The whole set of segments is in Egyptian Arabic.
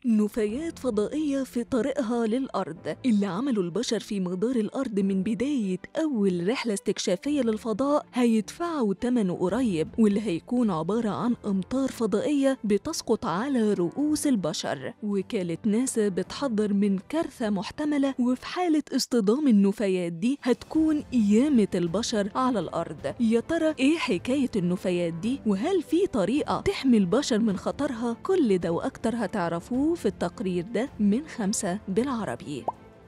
نفايات فضائية في طريقها للأرض اللي عمله البشر في مدار الأرض من بداية أول رحلة استكشافية للفضاء هيدفعوا تمنه قريب واللي هيكون عبارة عن أمطار فضائية بتسقط على رؤوس البشر وكالة ناسا بتحذر من كارثة محتملة وفي حالة اصطدام النفايات دي هتكون قيامة البشر على الأرض يا ترى إيه حكاية النفايات دي وهل في طريقة تحمي البشر من خطرها كل ده وأكتر هتعرفوه في التقرير ده من خمسة بالعربي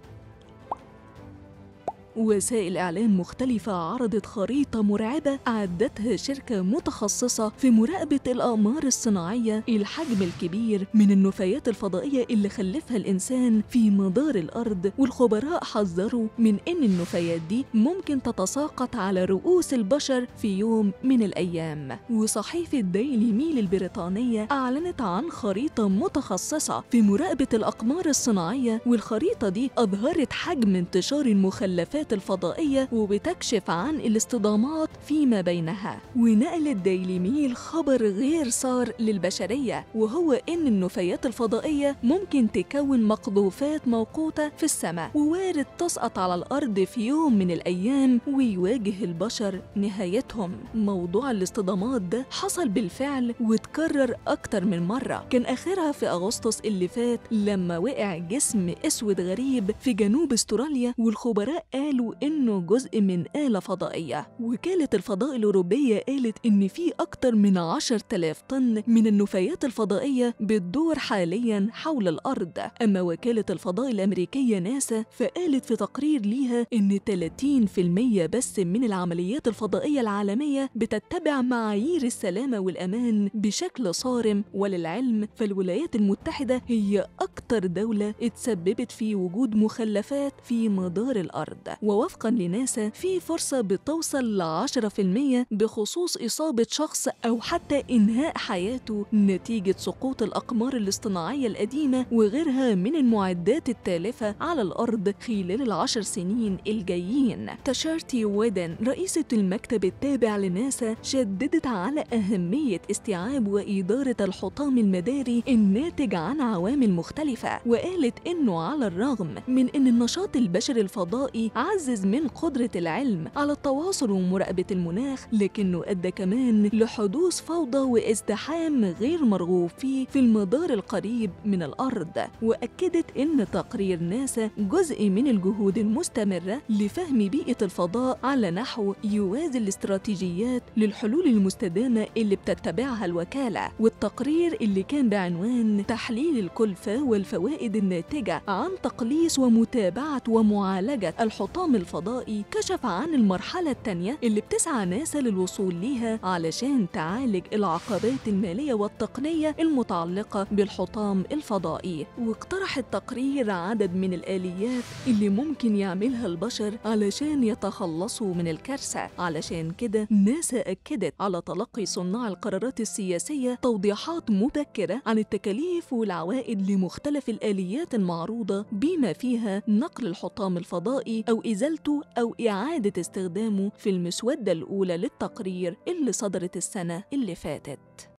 وسائل إعلام مختلفة عرضت خريطة مرعبة أعدتها شركة متخصصة في مراقبة الأقمار الصناعية الحجم الكبير من النفايات الفضائية اللي خلفها الإنسان في مدار الأرض والخبراء حذروا من إن النفايات دي ممكن تتساقط على رؤوس البشر في يوم من الأيام وصحيفة ديلي ميل البريطانية أعلنت عن خريطة متخصصة في مراقبة الأقمار الصناعية والخريطة دي أظهرت حجم انتشار المخلفات الفضائية وبتكشف عن الاصطدامات فيما بينها ونقلت ديلي ميل خبر غير صار للبشرية وهو إن النفايات الفضائية ممكن تكون مقذوفات موقوتة في السماء ووارد تسقط على الأرض في يوم من الأيام ويواجه البشر نهايتهم موضوع الاصطدامات ده حصل بالفعل وتكرر أكتر من مرة كان آخرها في أغسطس اللي فات لما وقع جسم أسود غريب في جنوب استراليا والخبراء قالوا إنه جزء من آلة فضائية وكالة الفضاء الأوروبية قالت إن في أكتر من 10,000 طن من النفايات الفضائية بتدور حاليا حول الأرض أما وكالة الفضاء الأمريكية ناسا فقالت في تقرير ليها إن 30% بس من العمليات الفضائية العالمية بتتبع معايير السلامة والأمان بشكل صارم وللعلم فالولايات المتحدة هي أكتر دولة اتسببت في وجود مخلفات في مدار الأرض ووفقا لناسا في فرصة بتوصل ل 10% بخصوص إصابة شخص أو حتى إنهاء حياته نتيجة سقوط الأقمار الاصطناعية القديمة وغيرها من المعدات التالفة على الأرض خلال العشر سنين الجايين تشارتي ويدن رئيسة المكتب التابع لناسا شددت على أهمية استيعاب وإدارة الحطام المداري الناتج عن عوامل مختلفة وقالت إنه على الرغم من إن النشاط البشري الفضائي عزز من قدرة العلم على التواصل ومراقبة المناخ لكنه أدى كمان لحدوث فوضى وازدحام غير مرغوب فيه في المدار القريب من الأرض وأكدت إن تقرير ناسا جزء من الجهود المستمرة لفهم بيئة الفضاء على نحو يوازي الاستراتيجيات للحلول المستدامة اللي بتتبعها الوكالة والتقرير اللي كان بعنوان تحليل الكلفة والفوائد الناتجة عن تقليص ومتابعة ومعالجة الحطام الفضائي كشف عن المرحلة الثانية اللي بتسعى ناسا للوصول ليها علشان تعالج العقبات المالية والتقنية المتعلقة بالحطام الفضائي واقترح التقرير عدد من الآليات اللي ممكن يعملها البشر علشان يتخلصوا من الكارثة علشان كده ناسا أكدت على تلقي صناع القرارات السياسية توضيحات مبكرة عن التكاليف والعوائد لمختلف الآليات المعروضة بما فيها نقل الحطام الفضائي أو إزالته أو إعادة استخدامه في المسودة الأولى للتقرير اللي صدرت السنة اللي فاتت